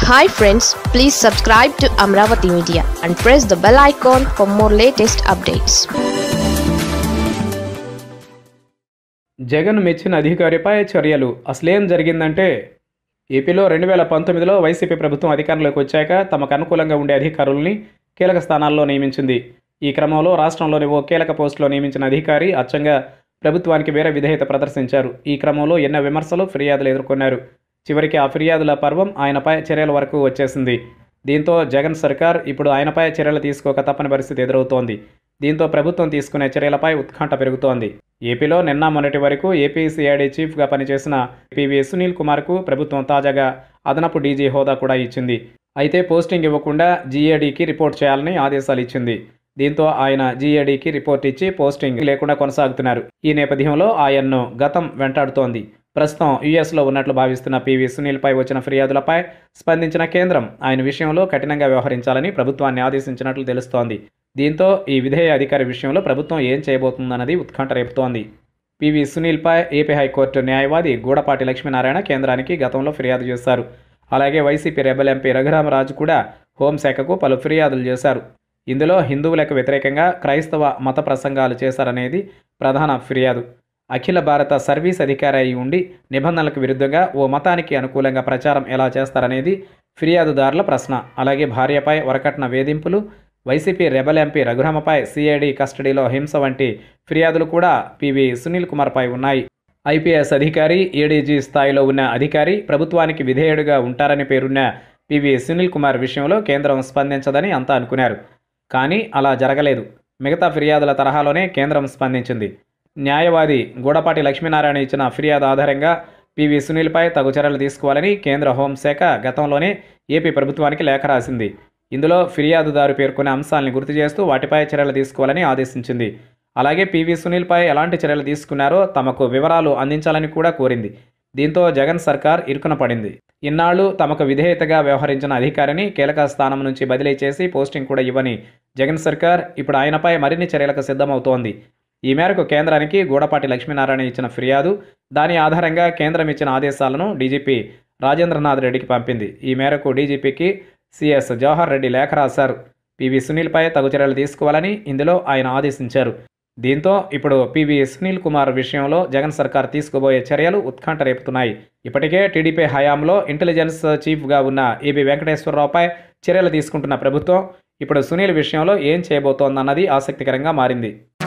hi friends please subscribe to Amaravati media and press the bell icon for more latest updates Jagan మెచ్చిన అధికారిపై చర్యలు అసలేం జరిగిందంటే ఏపీలో రెండు వేల పంతొమ్మిదిలో వైసీపీ ప్రభుత్వం అధికారంలోకి వచ్చాక తమకు అనుకూలంగా ఉండే అధికారుల్ని కీలక స్థానాల్లో నియమించింది ఈ క్రమంలో రాష్ట్రంలోని ఓ కీలక పోస్టులో నియమించిన అధికారి అచ్చంగా ప్రభుత్వానికి వేరే విధేయత ప్రదర్శించారు ఈ క్రమంలో ఎన్నో విమర్శలు ఫిర్యాదులు ఎదుర్కొన్నారు చివరికి ఆ ఫిర్యాదుల పర్వం ఆయనపై చర్యల వరకు వచ్చేసింది దీంతో జగన్ సర్కార్ ఇప్పుడు ఆయనపై చర్యలు తీసుకోక తప్పని పరిస్థితి ఎదురవుతోంది దీంతో ప్రభుత్వం తీసుకునే చర్యలపై ఉత్కంఠ పెరుగుతోంది ఏపీలో నిన్న మొన్నటి వరకు ఏపీ సిఐడి చీఫ్గా పనిచేసిన పివి సునీల్ కుమార్కు ప్రభుత్వం తాజాగా అదనపు డీజీ హోదా కూడా ఇచ్చింది అయితే పోస్టింగ్ ఇవ్వకుండా జీఏడీకి రిపోర్ట్ చేయాలని ఆదేశాలు ఇచ్చింది దీంతో ఆయన జీఏడీకి రిపోర్ట్ ఇచ్చి పోస్టింగ్ లేకుండా కొనసాగుతున్నారు ఈ నేపథ్యంలో ఆయన్ను గతం వెంటాడుతోంది ప్రస్తుతం యుఎస్లో ఉన్నట్లు భావిస్తున్న పివి సునీల్పై వచ్చిన ఫిర్యాదులపై స్పందించిన కేంద్రం ఆయన విషయంలో కఠినంగా వ్యవహరించాలని ప్రభుత్వాన్ని ఆదేశించినట్లు తెలుస్తోంది దీంతో ఈ విధేయ అధికారి విషయంలో ప్రభుత్వం ఏం చేయబోతుందన్నది ఉత్కంఠ రేపుతోంది పివి సునీల్పై ఏపీ హైకోర్టు న్యాయవాది గూడపాటి లక్ష్మీనారాయణ కేంద్రానికి గతంలో ఫిర్యాదు చేశారు అలాగే వైసీపీ రెబల్ ఎంపీ రఘురామరాజు కూడా హోంశాఖకు పలు ఫిర్యాదులు చేశారు ఇందులో హిందువులకు వ్యతిరేకంగా క్రైస్తవ మత ప్రసంగాలు చేశారనేది ప్రధాన ఫిర్యాదు అఖిల భారత సర్వీస్ అధికారి అయి ఉండి నిబంధనలకు విరుద్ధంగా ఓ మతానికి అనుకూలంగా ప్రచారం ఎలా చేస్తారనేది ఫిర్యాదుదారుల ప్రశ్న అలాగే భార్యపై వరకట్న వేధింపులు వైసీపీ రెబల్ ఎంపీ రఘురామపై సిఐడి కస్టడీలో హింస వంటి ఫిర్యాదులు కూడా పివి సునీల్ కుమార్పై ఉన్నాయి ఐపీఎస్ అధికారి ఏడీజీ స్థాయిలో ఉన్న అధికారి ప్రభుత్వానికి విధేయుడిగా ఉంటారని పేరున్న పివి సునీల్ కుమార్ విషయంలో కేంద్రం స్పందించదని అంతా అనుకున్నారు కానీ అలా జరగలేదు మిగతా ఫిర్యాదుల తరహాలోనే కేంద్రం స్పందించింది న్యాయవాది గూడపాటి లక్ష్మీనారాయణ ఇచ్చిన ఫిర్యాదు ఆధారంగా పివి సునీల్పై తగు చర్యలు తీసుకోవాలని కేంద్ర హోంశాఖ గతంలోనే ఏపీ ప్రభుత్వానికి లేఖ రాసింది ఇందులో ఫిర్యాదుదారు పేర్కొనే అంశాలను గుర్తు చేస్తూ వాటిపై చర్యలు తీసుకోవాలని ఆదేశించింది అలాగే పివి సునీల్పై ఎలాంటి చర్యలు తీసుకున్నారో తమకు వివరాలు అందించాలని కూడా కోరింది దీంతో జగన్ సర్కార్ ఇరుకున పడింది ఇన్నాళ్లు తమకు విధేయతగా వ్యవహరించిన అధికారిని కీలక స్థానం నుంచి బదిలీ చేసి పోస్టింగ్ కూడా ఇవ్వని జగన్ సర్కార్ ఇప్పుడు ఆయనపై మరిన్ని చర్యలకు సిద్ధమవుతోంది ఈ మేరకు కేంద్రానికి గూడపాటి లక్ష్మీనారాయణ ఇచ్చిన ఫిర్యాదు దాని ఆధారంగా కేంద్రం ఇచ్చిన ఆదేశాలను డీజీపీ రాజేంద్రనాథ్ రెడ్డికి పంపింది ఈ మేరకు డీజీపీకి సిఎస్ జవహర్ రెడ్డి లేఖ రాశారు పివి సునీల్పై తగు చర్యలు తీసుకోవాలని ఇందులో ఆయన ఆదేశించారు దీంతో ఇప్పుడు పివి సునీల్ కుమార్ విషయంలో జగన్ సర్కార్ తీసుకోబోయే చర్యలు ఉత్కంఠ రేపుతున్నాయి ఇప్పటికే టీడీపీ హయాంలో ఇంటెలిజెన్స్ చీఫ్గా ఉన్న ఏబి వెంకటేశ్వరరావుపై చర్యలు తీసుకుంటున్న ప్రభుత్వం ఇప్పుడు సునీల్ విషయంలో ఏం చేయబోతోందన్నది ఆసక్తికరంగా మారింది